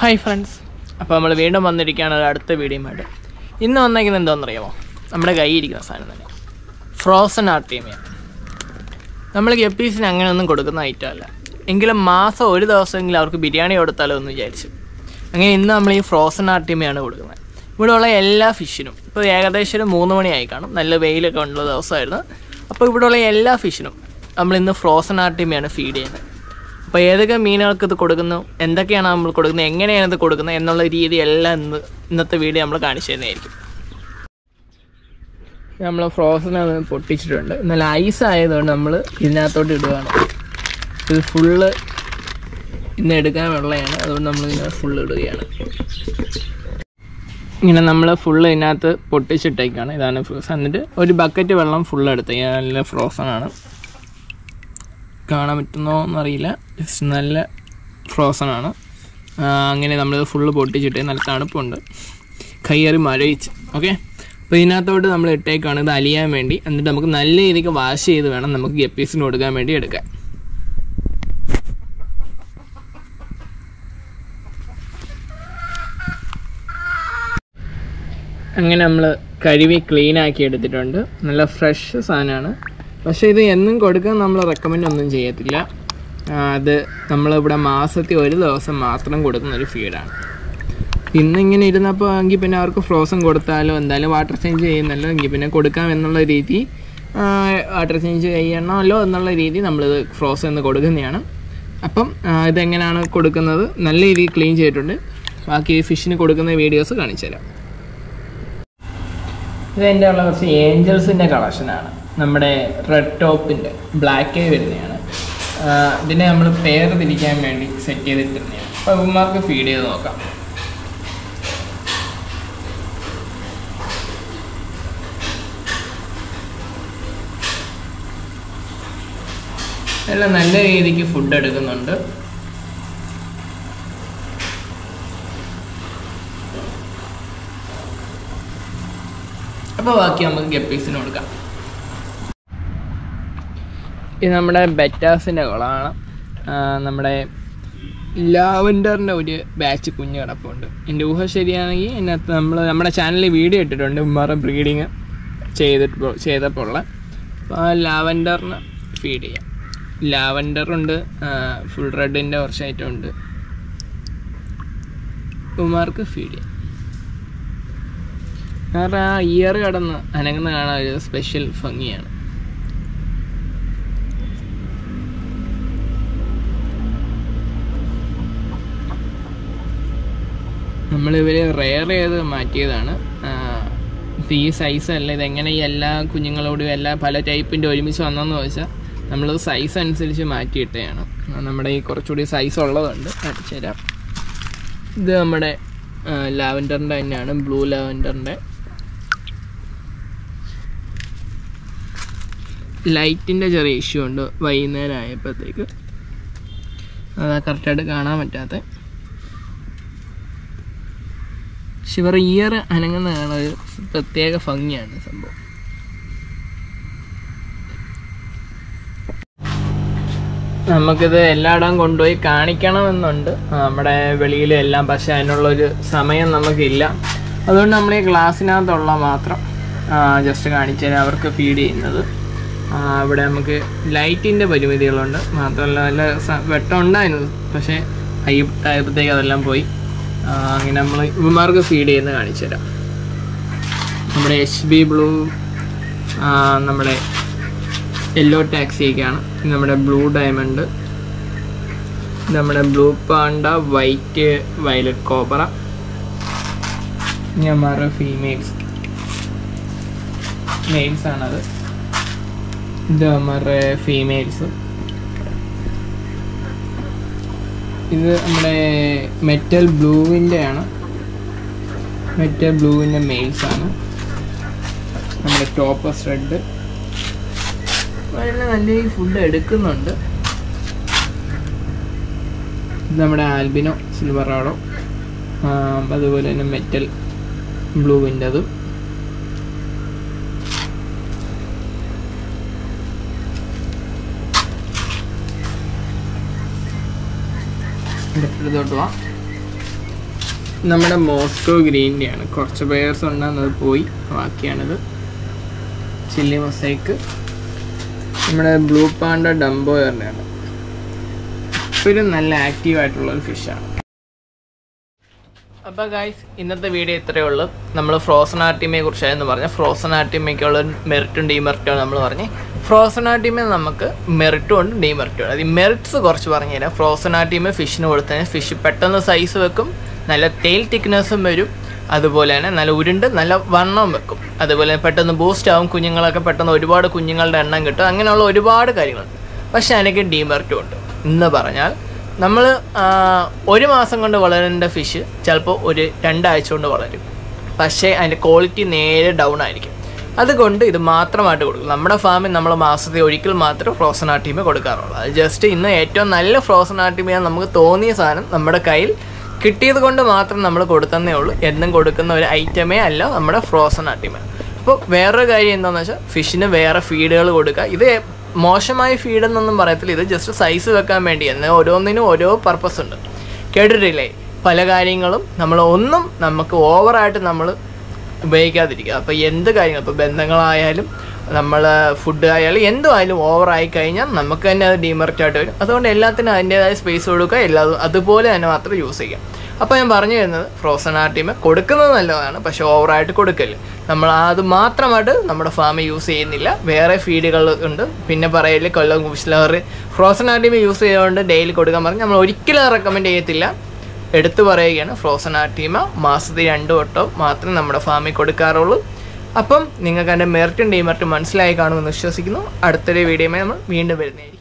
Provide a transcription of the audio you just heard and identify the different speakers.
Speaker 1: hi friends അപ്പോൾ നമ്മൾ വീണ്ടും വന്നിരിക്കുകയാണ് ഒരു അടുത്ത വീഡിയോയുമായിട്ട് ഇന്ന് വന്നേക്കുന്നത് എന്താണെന്നറിയാമോ നമ്മുടെ കയ്യിരിക്കുന്ന സാധനം തന്നെ ഫ്രോസൺ ആർട്ടീമിയ നമ്മൾ ഗപ്പീസിന് അങ്ങനെയൊന്നും കൊടുക്കുന്ന ഐറ്റം അല്ല എങ്കിലും മാസം ഒരു ദിവസമെങ്കിലും അവർക്ക് ബിരിയാണി കൊടുത്താലോ എന്ന് വിചാരിച്ചു അങ്ങനെ ഇന്ന് നമ്മൾ ഈ ഫ്രോസൺ ആർട്ടീമിയാണ് കൊടുക്കുന്നത് ഇവിടെ ഉള്ള എല്ലാ ഫിഷിനും ഇപ്പോൾ ഏകദേശം ഒരു മൂന്ന് മണിയായി കാണും നല്ല വെയിലൊക്കെ ഉള്ള ദിവസമായിരുന്നു അപ്പോൾ ഇവിടെ ഉള്ള എല്ലാ ഫിഷിനും നമ്മൾ ഇന്ന് ഫ്രോസൺ ആർട്ടീമിയാണ് ഫീഡ് ചെയ്യുന്നത് അപ്പോൾ ഏതൊക്കെ മീനുകൾക്ക് ഇത് കൊടുക്കുന്നു എന്തൊക്കെയാണ് നമ്മൾ കൊടുക്കുന്നത് എങ്ങനെയാണ് ഇത് കൊടുക്കുന്നത് എന്നുള്ള രീതി എല്ലാം ഇന്ന് ഇന്നത്തെ വീഡിയോ നമ്മൾ കാണിച്ചു തരുന്നതായിരിക്കും നമ്മൾ ഫ്രോസൺ അത് പൊട്ടിച്ചിട്ടുണ്ട് നല്ല ഐസ് ആയതുകൊണ്ട് നമ്മൾ ഇതിനകത്തോട്ട് ഇടുകയാണ് ഇത് ഫുള്ള് ഇന്ന് എടുക്കാൻ വെള്ളയാണ് അതുകൊണ്ട് നമ്മൾ ഇതിനകത്ത് ഫുള്ള് ഇടുകയാണ് ഇങ്ങനെ നമ്മൾ ഫുള്ള് ഇതിനകത്ത് പൊട്ടിച്ചിട്ടേക്കാണ് ഇതാണ് ഫ്രോസൺ എന്നിട്ട് ഒരു ബക്കറ്റ് വെള്ളം ഫുള്ള് എടുത്ത് നല്ല ഫ്രോസൺ ആണ് കാണാൻ പറ്റുന്നോ എന്നറിയില്ല ജസ്റ്റ് നല്ല ഫ്രോസൺ ആണ് ആ, അങ്ങനെ നമ്മൾ ഫുള്ള് പൊട്ടിച്ചിട്ട് നല്ല തണുപ്പുണ്ട് കയ്യേറി മരവിച്ച് ഓക്കെ അപ്പോൾ ഇതിനകത്തോട്ട് നമ്മൾ ഇട്ടേക്കാണ് ഇത് അലിയാൻ വേണ്ടി എന്നിട്ട് നമുക്ക് നല്ല രീതിക്ക് വാഷ് ചെയ്ത് വേണം നമുക്ക് ഗപ്പീസിന് കൊടുക്കാൻ വേണ്ടി എടുക്കാൻ അങ്ങനെ നമ്മൾ കഴുകി ക്ലീൻ ആക്കി എടുത്തിട്ടുണ്ട് നല്ല ഫ്രഷ് സാധനമാണ് പക്ഷേ ഇത് എന്നും കൊടുക്കാൻ നമ്മൾ റെക്കമെൻഡ് ഒന്നും ചെയ്യത്തില്ല ആ, അത് നമ്മളിവിടെ മാസത്തിൽ ഒരു ദിവസം മാത്രം കൊടുക്കുന്ന ഒരു ഫീഡാണ് ഇന്നിങ്ങനെ ഇരുന്നപ്പോൾ എങ്കിൽ പിന്നെ അവർക്ക് ഫ്രോസൺ കൊടുത്താലോ എന്തായാലും വാട്ടർ ചേഞ്ച് ചെയ്യുന്നല്ലോ എങ്കിൽ പിന്നെ കൊടുക്കാം എന്നുള്ള രീതി വാട്ടർ ചേഞ്ച് ചെയ്യണമല്ലോ എന്നുള്ള രീതി നമ്മളിത് ഫ്രോസൺ എന്ന് കൊടുക്കുന്നതാണ് അപ്പം ആ, ഇതെങ്ങനെയാണ് കൊടുക്കുന്നത് നല്ല രീതിയിൽ ക്ലീൻ ചെയ്തിട്ടുണ്ട് ബാക്കി ഫിഷിന് കൊടുക്കുന്ന വീഡിയോസ് കാണിച്ചു തരാം ഇത് എൻ്റെ ഉള്ള കുറച്ച് ഏഞ്ചൽസിൻ്റെ കളക്ഷനാണ് നമ്മുടെ റെഡ് ടോപ്പിൻ്റെ ബ്ലാക്ക് വരുന്നതാണ് ആഹ് ഇതിനെ നമ്മൾ പേര് തിരിക്കാൻ വേണ്ടി സെറ്റ് ചെയ്തിട്ടുള്ളതാണ് അപ്പോൾ ഇവന്മാർക്ക് ഫീഡ് ചെയ്ത് നോക്കാം എല്ലാം നല്ല രീതിക്ക് ഫുഡ് എടുക്കുന്നുണ്ട് അപ്പോൾ ബാക്കി നമുക്ക് ഗപ്പീസിന് കൊടുക്കാം ഇത് നമ്മുടെ ബെറ്റാസിൻ്റെ കുളമാണ് ആ, നമ്മുടെ ലാവൻഡറിൻ്റെ ഒരു ബാച്ച് കുഞ്ഞ് കിടപ്പുണ്ട് എൻ്റെ ഊഹ ശരിയാണെങ്കിൽ ഇതിനകത്ത് നമ്മൾ നമ്മുടെ ചാനലിൽ വീഡിയോ ഇട്ടിട്ടുണ്ട് ഉമ്മാറെ ബ്രീഡിങ് ചെയ്തിട്ട് ചെയ്തപ്പോൾ ഉള്ള അപ്പോൾ ആ ലാവൻഡറിന് ഫീഡ് ചെയ്യാം ലാവൻഡറുണ്ട് ഫുൾ റെഡിൻ്റെ കുറച്ച് ഐറ്റം ഉണ്ട് ഉമ്മാർക്ക് ഫീഡ് ചെയ്യാം കാരണം ആ ഇയർ കടന്ന് അനങ്ങുന്ന കാണാൻ ഒരു സ്പെഷ്യൽ ഭംഗിയാണ് നമ്മളിവര് റെയർ ചെയ്ത് മാറ്റിയതാണ് ആ, ഇത് ഈ സൈസ് അല്ല ഇതെങ്ങനെ ഈ എല്ലാ കുഞ്ഞുങ്ങളോടും എല്ലാ പല ടൈപ്പിൻ്റെ ഒരുമിച്ച് വന്നെന്ന് ചോദിച്ചാൽ നമ്മളത് സൈസ് അനുസരിച്ച് മാറ്റിയിട്ടതാണ് നമ്മുടെ ഈ കുറച്ചുകൂടി സൈസ് ഉള്ളതുണ്ട് കാണിച്ചു തരാം ഇത് നമ്മുടെ ലാവൻഡറിൻ്റെ തന്നെയാണ് ബ്ലൂ ലാവൻഡറിൻ്റെ ലൈറ്റിൻ്റെ ചെറിയ ഇഷ്യൂ ഉണ്ട് വൈകുന്നേരം ആയപ്പോഴത്തേക്ക് അതാ കറക്റ്റായിട്ട് കാണാൻ പറ്റാത്ത ശിവർ ഇയർ അനങ്ങുന്ന കാണാൻ ഒരു പ്രത്യേക ഭംഗിയാണ് സംഭവം നമുക്കിത് എല്ലായിടവും കൊണ്ടുപോയി കാണിക്കണമെന്നുണ്ട് നമ്മുടെ വെളിയിലും എല്ലാം പക്ഷെ അതിനുള്ളൊരു സമയം നമുക്കില്ല അതുകൊണ്ട് നമ്മൾ ഈ ഗ്ലാസ്സിനകത്തുള്ള മാത്രം ജസ്റ്റ് കാണിച്ചു തരാം അവർക്ക് ഫീഡ് ചെയ്യുന്നത് ആ, ഇവിടെ നമുക്ക് ലൈറ്റിൻ്റെ പരിമിതികളുണ്ട് മാത്രമല്ല നല്ല സ- വെട്ടം ഉണ്ടായിരുന്നു പക്ഷേ ആയപ്പോഴത്തേക്ക് അതെല്ലാം പോയി ആ, അങ്ങനെ നമ്മൾ ഇവന്മാർക്ക് ഫീഡ് ചെയ്യുന്നത് കാണിച്ചു തരാം നമ്മുടെ എച്ച് ബി ബ്ലൂ നമ്മുടെ യെല്ലോ ടാക്സിയൊക്കെയാണ് ഇത് നമ്മുടെ ബ്ലൂ ഡയമണ്ട് ഇത് നമ്മുടെ ബ്ലൂ പാണ്ട വൈറ്റ് വയലറ്റ് കോപ്പറ ഞമാരുടെ ഫീമെയിൽസ് മെയിൽസ് ആണത് ഇത് നമ്മുടെ ഫീമെയിൽസ് ഇത് നമ്മുടെ മെറ്റൽ ബ്ലൂവിൻ്റെ ആണ് മെറ്റൽ ബ്ലൂവിൻ്റെ മെയിൽസ് ആണ് നമ്മുടെ ടോപ്പസ് റെഡ് വളരെ നല്ല ഫുഡ് എടുക്കുന്നുണ്ട് ഇത് നമ്മുടെ ആൽബിനോ സിൽവറാഡോ അതുപോലെ തന്നെ മെറ്റൽ ബ്ലൂവിൻ്റെ അതും എടുത്തോട്ട് പോവാം നമ്മുടെ മോസ്കോ ഗ്രീൻ്റെ ആണ് കുറച്ച് പേഴ്സ് ഉണ്ടാകുന്നത് പോയി ബാക്കിയാണിത് ചില്ലി മൊസൈക്ക് നമ്മുടെ ബ്ലൂ പാണ്ട ഡംബോയറിൻ്റെ ആണ് ഒരു നല്ല ആക്റ്റീവ് ആയിട്ടുള്ള ഒരു ഫിഷാണ് അപ്പോൾ ഗൈസ് ഇന്നത്തെ വീഡിയോ ഇത്രയേ ഉള്ളൂ നമ്മൾ ഫ്രോസൺ ആർട്ടിമയെ കുറിച്ചായിരുന്നു പറഞ്ഞത് ഫ്രോസൺ ആർട്ടിമയ്ക്കുള്ള മെറിറ്റും ഡീമെറിറ്റും നമ്മൾ പറഞ്ഞ് ഫ്രോസൺ ആർട്ടിമ നമുക്ക് മെറിറ്റും ഉണ്ട് ഡീമെറിറ്റും ഉണ്ട് അത് ഈ മെറിറ്റ്സ് കുറച്ച് പറഞ്ഞു തരാം ഫ്രോസൺ ആർട്ടിമ ഫിഷിന് കൊടുത്തതിന് ഫിഷ് പെട്ടെന്ന് സൈസ് വെക്കും നല്ല ടെയിൽ തിക്നെസ്സും വരും അതുപോലെ തന്നെ നല്ല ഉരുണ്ട് നല്ല വണ്ണം വെക്കും അതുപോലെ പെട്ടെന്ന് ബൂസ്റ്റ് ആവും കുഞ്ഞുങ്ങളൊക്കെ പെട്ടെന്ന് ഒരുപാട് കുഞ്ഞുങ്ങളുടെ എണ്ണം കിട്ടും അങ്ങനെയുള്ള ഒരുപാട് കാര്യങ്ങളുണ്ട് പക്ഷേ എനിക്ക് ഡീമെറിറ്റും ഉണ്ട് എന്ന് പറഞ്ഞാൽ നമ്മൾ ഒരു മാസം കൊണ്ട് വളരേണ്ട ഫിഷ് ചിലപ്പോൾ ഒരു രണ്ടാഴ്ച കൊണ്ട് വളരും പക്ഷേ അതിൻ്റെ ക്വാളിറ്റി നേരെ ഡൗൺ ആയിരിക്കും അതുകൊണ്ട് ഇത് മാത്രമായിട്ട് കൊടുക്കും നമ്മുടെ ഫാമിൽ നമ്മൾ മാസത്തിൽ ഒരിക്കൽ മാത്രമേ ഫ്രോസൺ ആട്ടിമ കൊടുക്കാറുള്ളൂ അത് ജസ്റ്റ് ഇന്ന് ഏറ്റവും നല്ല ഫ്രോസൺ ആട്ടിമയാണ് നമുക്ക് തോന്നിയ സാധനം നമ്മുടെ കയ്യിൽ കിട്ടിയത് കൊണ്ട് മാത്രം നമ്മൾ കൊടുത്തന്നേ ഉള്ളൂ എന്നും കൊടുക്കുന്ന ഒരു ഐറ്റമേ അല്ല നമ്മുടെ ഫ്രോസൺ ആട്ടിമ അപ്പോൾ വേറൊരു കാര്യം എന്താണെന്ന് വെച്ചാൽ ഫിഷിന് വേറെ ഫീഡുകൾ കൊടുക്കുക ഇത് മോശമായ ഫീഡെന്നൊന്നും പറയത്തില്ല ഇത് ജസ്റ്റ് സൈസ് വെക്കാൻ വേണ്ടി എന്നാൽ ഓരോന്നിനും ഓരോ പർപ്പസ് ഉണ്ട് കേട്ടിട്ടില്ലേ പല കാര്യങ്ങളും നമ്മൾ ഒന്നും നമുക്ക് ഓവറായിട്ട് നമ്മൾ ഉപയോഗിക്കാതിരിക്കുക അപ്പോൾ എന്ത് കാര്യങ്ങൾ ഇപ്പോൾ ബന്ധങ്ങളായാലും നമ്മൾ ഫുഡ് ആയാലും എന്തുമായാലും ഓവറായി കഴിഞ്ഞാൽ നമുക്ക് തന്നെ അത് ഡീമെറിറ്റ് ആയിട്ട് വരും അതുകൊണ്ട് എല്ലാത്തിനും അതിൻ്റേതായ സ്പേസ് കൊടുക്കുക എല്ലാതും അതുപോലെ തന്നെ മാത്രം യൂസ് ചെയ്യാം അപ്പോൾ ഞാൻ പറഞ്ഞു തരുന്നത് ഫ്രോസൺ ആർട്ടിമ കൊടുക്കുന്നത് നല്ലതാണ് പക്ഷേ ഓവറായിട്ട് കൊടുക്കല് നമ്മൾ അത് മാത്രമായിട്ട് നമ്മുടെ ഫാമിൽ യൂസ് ചെയ്യുന്നില്ല വേറെ ഫീഡുകൾ ഉണ്ട് പിന്നെ പറയല് കൊല്ലം കുശിലവർ ഫ്രോസൺ ആർട്ടിമ യൂസ് ചെയ്തുകൊണ്ട് ഡെയിലി കൊടുക്കാൻ പറഞ്ഞ് നമ്മൾ ഒരിക്കലും റെക്കമെൻഡ് ചെയ്യത്തില്ല എടുത്തു പറയുകയാണ് ഫ്രോസൺ ആർട്ടിമ മാസത്തിൽ രണ്ട് വട്ടം മാത്രമേ നമ്മുടെ ഫാമിൽ കൊടുക്കാറുള്ളൂ അപ്പം നിങ്ങൾക്ക് അതിൻ്റെ മെറിറ്റും ഡിമെറിറ്റും മനസ്സിലായി കാണുമെന്ന് വിശ്വസിക്കുന്നു അടുത്തൊരു വീഡിയോയുമായി നമ്മൾ വീണ്ടും വരുന്നതായിരിക്കും